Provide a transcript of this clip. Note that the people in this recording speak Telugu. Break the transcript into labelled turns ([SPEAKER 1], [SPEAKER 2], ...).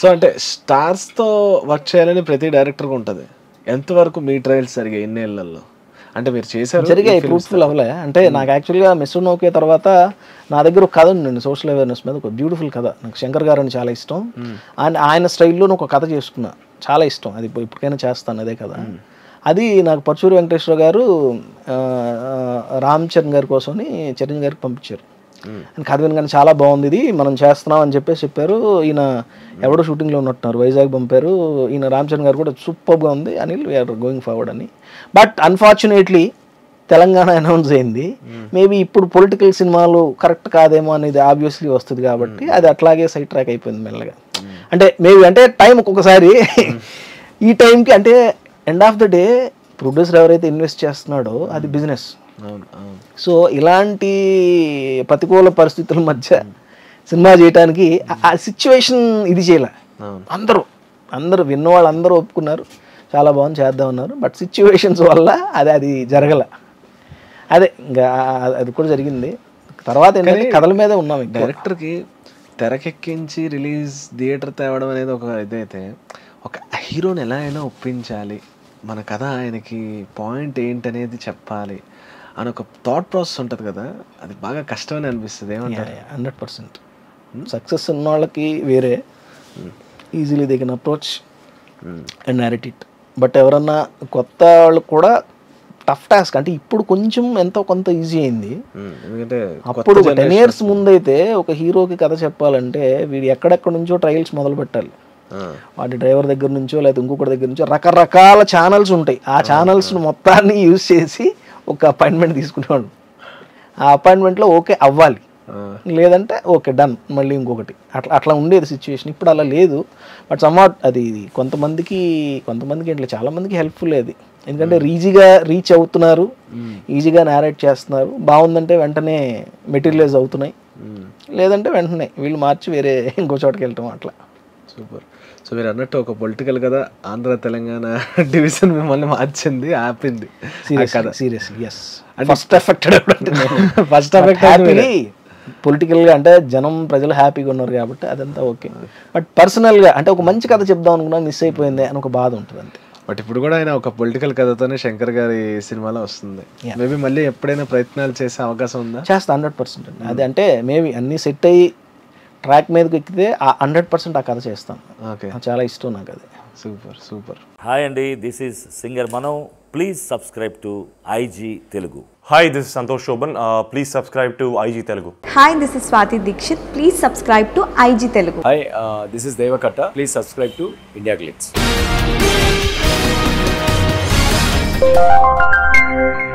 [SPEAKER 1] సో అంటే స్టార్స్తో వర్క్ చేయాలని ప్రతి డైరెక్టర్కి ఉంటుంది ఎంతవరకు మీ ట్రయల్స్ జరిగాయి ఇన్నేళ్లలో అంటే మీరు చేశారు
[SPEAKER 2] జరిగాయి ఫ్రూట్ఫుల్ అవ్వలే అంటే నాకు యాక్చువల్గా మిస్టర్ నోకే తర్వాత నా దగ్గర ఒక కథ ఉందండి సోషల్ అవేర్నెస్ మీద ఒక బ్యూటిఫుల్ కథ నాకు శంకర్ గారు అని చాలా ఇష్టం ఆయన ఆయన స్టైల్లో ఒక కథ చేసుకున్నా చాలా ఇష్టం అది ఇప్పుడు ఇప్పటికైనా చేస్తాను అదే కదా అది నాకు పర్చూరి వెంకటేశ్వర గారు ఆ, ఆ, రామ్ చరణ్ గారి కోసమని చిరంజీవి గారికి పంపించారు అని కథ వినగానే చాలా బాగుంది ఇది మనం చేస్తున్నాం అని చెప్పేసి చెప్పారు ఈయన ఎవడో షూటింగ్లో ఉన్నట్టున్నారు వైజాగ్ పంపారు ఈయన రామ్ చరణ్ గారు కూడా సూపర్గా ఉంది అనిల్ వీఆర్ గోయింగ్ ఫార్వర్డ్ అని బట్ అన్ఫార్చునేట్లీ తెలంగాణ అనౌన్స్ అయింది మేబీ ఇప్పుడు పొలిటికల్ సినిమాలు కరెక్ట్ కాదేమో అనేది ఆబ్వియస్లీ వస్తుంది కాబట్టి అది అట్లాగే సైడ్ ట్రాక్ అయిపోయింది మెల్లగా అంటే మేబీ అంటే టైం ఒక్కొక్కసారి ఈ టైంకి అంటే end of the day producer ఎవరైతే ఇన్వెస్ట్ చేస్తున్నాడో అది బిజినెస్
[SPEAKER 1] అవును అవును
[SPEAKER 2] సో ఇలాంటి ప్రతికూల పరిస్థితుల మధ్య సినిమా చేయడానికి ఆ- ఆ సిచ్యువేషన్ ఇది చేయలే
[SPEAKER 1] అవును
[SPEAKER 2] అందరూ అందరూ విన్న వాళ్ళు అందరూ ఒప్పుకున్నారు చాలా బాగుంది చేద్దాం అన్నారు బట్ సిచ్యువేషన్స్ వల్ల అది అది జరగల అదే ఇంకా ఆ- అది కూడా జరిగింది తర్వాత ఏంటంటే కథల మీదే ఉన్నాం ఇంకా
[SPEAKER 1] డైరెక్టర్కి తెరకెక్కించి రిలీజ్ థియేటర్ తేవడం అనేది ఒక ఇదైతే ఒక హీరోని ఎలా అయినా ఒప్పించాలి మన కథ ఆయనకి పాయింట్ ఏంటనేది చెప్పాలి అని ఒక థాట్ ప్రాసెస్ ఉంటుంది కదా అది బాగా కష్టమని అనిపిస్తుంది ఏమంటారు
[SPEAKER 2] హండ్రెడ్ పర్సెంట్ సక్సెస్ ఉన్న వాళ్ళకి వేరే easily they can approach and narrate it but ఎవరన్నా కొత్త వాళ్ళు కూడా టఫ్ టాస్క్ అంటే ఇప్పుడు కొంచెం ఎంతో కొంత ఈజీ అయింది
[SPEAKER 1] ఉమ్, ఎందుకంటే
[SPEAKER 2] అప్పుడు టెన్ ఇయర్స్ ముందైతే ఒక హీరోకి కథ చెప్పాలంటే వీడు ఎక్కడెక్కడ నుంచో ట్రయల్స్ మొదలు పెట్టాలి
[SPEAKER 1] ఆ,
[SPEAKER 2] వాటి డ్రైవర్ దగ్గర నుంచో లేదా ఇంకొకటి దగ్గర నుంచో రకరకాల ఛానల్స్ ఉంటాయి ఆ ఛానల్స్ మొత్తాన్ని యూజ్ చేసి ఒక అపాయింట్మెంట్ తీసుకునేవాడు ఆ అపాయింట్మెంట్లో ఓకే అవ్వాలి
[SPEAKER 1] ఆ,
[SPEAKER 2] లేదంటే ఓకే డన్ మళ్ళీ ఇంకొకటి అట్లా అట్లా ఉండేది సిచ్యువేషన్ ఇప్పుడు అలా లేదు బట్ సమ్వాట్ అది కొంతమందికి కొంతమందికి ఏంటి చాలా మందికి హెల్ప్ఫుల్ అది ఎందుకంటే ఈజీగా రీచ్ అవుతున్నారు ఈజీగా నేరేట్ చేస్తున్నారు బాగుందంటే వెంటనే మెటీరియలైజ్ అవుతున్నాయి
[SPEAKER 1] ఉమ్,
[SPEAKER 2] లేదంటే వెంటనే వీళ్ళు మార్చి వేరే ఇంకో చోటకి వెళ్ళటం అట్లా
[SPEAKER 1] సూపర్ సో మీరు అన్నట్టు ఒక పొలిటికల్ కదా ఆంధ్ర తెలంగాణ డివిజన్ మిమ్మల్ని మార్చింది ఆపింది ఆ కథ
[SPEAKER 2] seriously yes first affected
[SPEAKER 1] first effect
[SPEAKER 2] happily పొలిటికల్గా అంటే జనం ప్రజలు హ్యాపీగా ఉన్నారు కాబట్టి అదంతా ఓకే బట్ పర్సనల్గా అంటే ఒక మంచి కథ చెప్దాం అనుకున్నా మిస్ అయిపోయింది అని ఒక బాధ ఉంటుంది అంతే
[SPEAKER 1] బట్ ఇప్పుడు కూడా ఆయన ఒక పొలిటికల్ కథతోనే శంకర్ గారి సినిమాలో వస్తుంది మేబీ మళ్ళీ ఎప్పుడైనా ప్రయత్నాలు చేసే అవకాశం ఉందా
[SPEAKER 2] చేస్తా హండ్రెడ్ పర్సెంట్ అండి అది అంటే మేబీ అన్నీ సెట్ అయ్యి ట్రాక్ మీదకి ఎక్కితే ఆ హండ్రెడ్ పర్సెంట్ ఆ కథ చేస్తాను
[SPEAKER 1] ఓకే
[SPEAKER 2] నాకు చాలా ఇష్టం నాకు అది
[SPEAKER 1] సూపర్ సూపర్
[SPEAKER 3] హాయ్ అండి this is singer Mano please subscribe to IG Telugu
[SPEAKER 4] Hi, this is Santosh Shoban. Uh, please subscribe to IG Telugu.
[SPEAKER 5] Hi this is Swathi Dikshit please subscribe to IG Telugu
[SPEAKER 6] hi this is Deva Katta please subscribe to India glitz